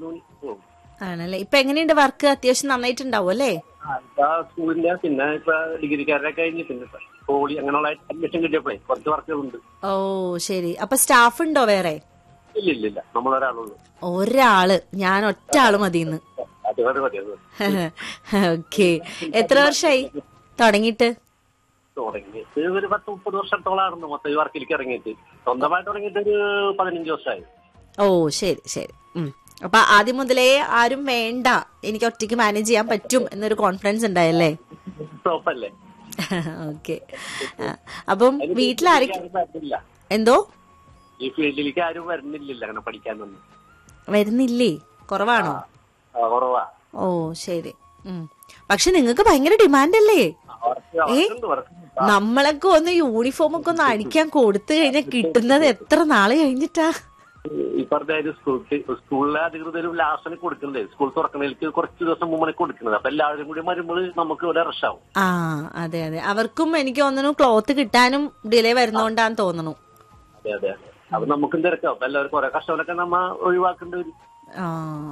മൂന്ന് മണി പോകും ആണല്ലേ ഇപ്പൊ എങ്ങനെയുണ്ട് വർക്ക് അത്യാവശ്യം നന്നായിട്ടുണ്ടാവും അല്ലേ ആ, ഇപ്പൊ സ്കൂളിന്റെ പിന്നെ ഇപ്പൊ ഡിഗ്രിക്കാരെ കഴിഞ്ഞ് പിന്നെ ഇപ്പൊ പോളി അങ്ങനെയുള്ള അഡ്മിഷൻ കിട്ടിയപ്പോഴേ കുറച്ച് വർക്കുകളുണ്ട് ഓ ശരി അപ്പൊ സ്റ്റാഫ് ഉണ്ടോ വേറെ ഇല്ല ഇല്ല ഇല്ല നമ്മളൊരാളുള്ളൂ ഒരാള് ഞാൻ ഒറ്റ ആള് മതിന്ന് അത് മതി മതി അത് മതി. ഓക്കെ എത്ര വർഷമായി തുടങ്ങിയിട്ട് തുടങ്ങിയിട്ട് ഒരു പത്ത് മുപ്പത് വർഷത്തോളായിരുന്നു മൊത്തം ഈ വർക്കിലേക്ക് ഇറങ്ങിയിട്ട് സ്വന്തമായിട്ട് തുടങ്ങിയിട്ട് ഒരു പതിനഞ്ച് വർഷമായി ഓ ശരി ശരി ഉം. അപ്പൊ ആദ്യം മുതലേ ആരും വേണ്ട എനിക്ക് ഒറ്റയ്ക്ക് മാനേജ് ചെയ്യാൻ പറ്റും എന്നൊരു കോൺഫിഡൻസ് ഉണ്ടായല്ലേ ടോപ്പല്ലേ ഓക്കെ അപ്പം വീട്ടിലാരൊക്കെ ആരും വരുന്നില്ല എന്തോ ഈ ഫീൽഡിലേക്ക് ആരും വരുന്നില്ല അങ്ങനെ പഠിക്കാനൊന്നും വരുന്നില്ലേ കുറവാണോ ആ, കുറവാ ഓ ശരി ഉം. പക്ഷെ നിങ്ങൾക്ക് ഭയങ്കര ഡിമാൻഡ് അല്ലേ വർക്ക് വർക്കുണ്ട് വർക്കുണ്ട് നമ്മളൊക്കെ ഒന്ന് യൂണിഫോം ഒക്കെ ഒന്ന് അടിക്കാൻ കൊടുത്തു കഴിഞ്ഞാൽ കിട്ടുന്നത് എത്ര നാള് കഴിഞ്ഞിട്ടാ ഈ പറഞ്ഞ സ്കൂൾ സ്കൂളിലെ അധികൃതരും ലാസ്റ്റിന് കൊടുക്കണ്ടേ സ്കൂൾ തുറക്കണേക്ക് കുറച്ച് ദിവസം മുമ്പേ കൊടുക്കുന്നത് അപ്പൊ എല്ലാവരും കൂടി വരുമ്പോൾ നമുക്ക് ഒരു റഷാവും ആ അതെ അതെ അവർക്കും എനിക്ക് തോന്നുന്നു ക്ലോത്ത് കിട്ടാനും ഡിലേ വരുന്നോണ്ടാന്ന് തോന്നുന്നു അതെ അതെ അതെ അപ്പൊ നമുക്കും തിരക്കാം അപ്പൊ എല്ലാവർക്കും കുറെ കഷ്ടമൊക്കെ നമ്മ ഒഴിവാക്കേണ്ടി വരും ആ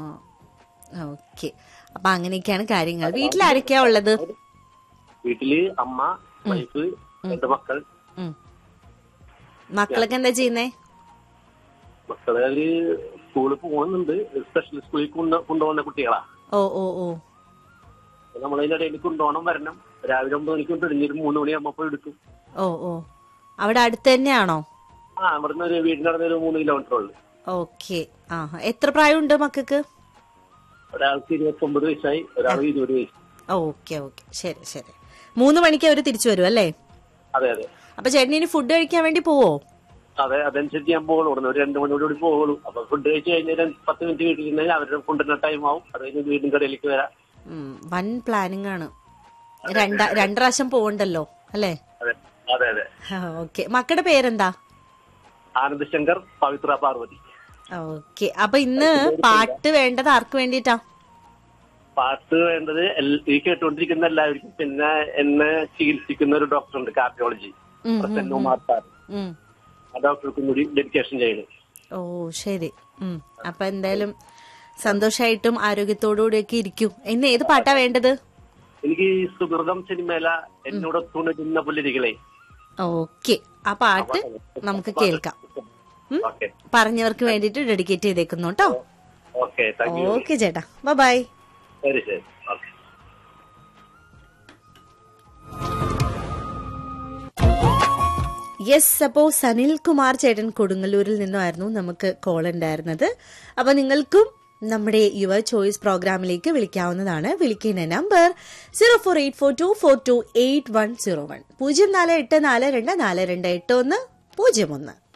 ഓക്കെ അപ്പൊ അങ്ങനെയൊക്കെയാണ് കാര്യങ്ങൾ വീട്ടിലാരൊക്കെയാ ഉള്ളത് വീട്ടില് അമ്മ വൈഫ് രണ്ട് മക്കൾ ഉം. മക്കളൊക്കെ എന്താ ചെയ്യുന്നേ മക്കള് അവര് സ്കൂളിൽ പോകുന്നുണ്ട് സ്പെഷ്യൽ സ്കൂളിൽ കൊണ്ട് കൊണ്ടുപോകുന്ന കുട്ടികളാ ഓ ഓ ഓ അപ്പൊ നമ്മളതിന്റെ ഇടയിൽ കൊണ്ടുപോകണം വരണം രാവിലെ ഒമ്പത് മണിക്ക് തുടങ്ങി ഒരു മൂന്ന് മണിയാകുമ്പോ പോയി എടുക്കും ഓ ഓ അവിടെ അടുത്ത് തന്നെയാണോ ആ ഇവിടുന്ന് ഒരു വീടിനടുത്ത് ഒരു മൂന്ന് കിലോമീറ്റർ ഉള്ളു ഓക്കെ ആ എത്ര പ്രായമുണ്ട് മക്കൾക്ക് ഒരാൾക്ക് ഇരുപത്തി ഒമ്പത് വയസ്സായി ഒരാൾക്ക് ഇരുപത് വയസ്സ് ഓക്കെ ഓക്കെ ശരി ശരി മൂന്ന് മണിക്ക് അവര് തിരിച്ചു വരും അല്ലേ അതെ അതെ അപ്പൊ ചേട്ടന് ഇനി ഫുഡ് കഴിക്കാൻ വേണ്ടി പോവോ അതെ അതനുസരിച്ച് ഞാൻ പോകുള്ളൂ ഇവിടുന്ന് ഒരു രണ്ട് മണിയോട് കൂടി പോകുള്ളൂ അപ്പൊ ഫുഡ് കഴിച്ച് കഴിഞ്ഞാൽ ഒരു പത്ത് മിനിറ്റ് വീട്ടിൽ ഇരുന്നാൽ അവരുടെ ഫുഡിന്റെ ടൈം ആവും അത് കഴിഞ്ഞ് വീണ്ടും കടയിലേക്ക് വരാം ഉം, വൻ പ്ലാനിങ് ആണ് രണ്ട രണ്ട് പ്രാവശ്യം പോവണ്ടല്ലോ അല്ലേ അതെ അതെ അതെ ഓക്കെ മക്കളുടെ പേരെന്താ ആനന്ദ് ശങ്കർ പവിത്ര പാർവതി ഓക്കെ അപ്പൊ ഇന്ന് പാട്ട് വേണ്ടത് ആർക്ക് വേണ്ടിട്ടാ പാട്ട് വേണ്ടത് എൽ- ഈ കേട്ടുകൊണ്ടിരിക്കുന്ന എല്ലാവർക്കും പിന്നെ എന്നെ ചികിത്സിക്കുന്ന ഒരു ഡോക്ടറുണ്ട് കാർഡിയോളജി ഉം, പ്രസന്ന കുമാർ സാർ ഉം. ആ ഡോക്ടർക്കും കൂടി ഡെഡിക്കേഷൻ ചെയ്യണം ഓ ശരി ഉം. അപ്പൊ എന്തായാലും സന്തോഷായിട്ടും ആരോഗ്യത്തോടുകൂടിയൊക്കെ ഇരിക്കും ഇന്ന് ഏത് പാട്ടാ വേണ്ടത് എനിക്ക് ഈ സുഹൃതം സിനിമയില എന്നോടൊത്തുണിരുന്ന പുല്ലരികളെ ഓക്കെ ആ പാട്ട് നമുക്ക് കേൾക്കാം ഉം? ഓക്കെ പറഞ്ഞവർക്ക് വേണ്ടിയിട്ട് ഡെഡിക്കേറ്റ് ചെയ്തേക്കുന്നു കേട്ടോ ഓക്കെ താങ്ക് യു ഓക്കെ ചേട്ടാ ബൈ ശരി ശരി ഓക്കെ യെസ് അപ്പോ സനിൽ കുമാർ ചേട്ടൻ കൊടുങ്ങല്ലൂരിൽ നിന്നുമായിരുന്നു നമുക്ക് കോൾ ഉണ്ടായിരുന്നത് അപ്പൊ നിങ്ങൾക്കും നമ്മുടെ യുവ ചോയ്സ് പ്രോഗ്രാമിലേക്ക് വിളിക്കാവുന്നതാണ് വിളിക്കേണ്ട number zero four eight four two four two eight one zero one പൂജ്യം നാല് എട്ട് നാല് രണ്ട് നാല് രണ്ട് എട്ട് ഒന്ന് പൂജ്യം ഒന്ന്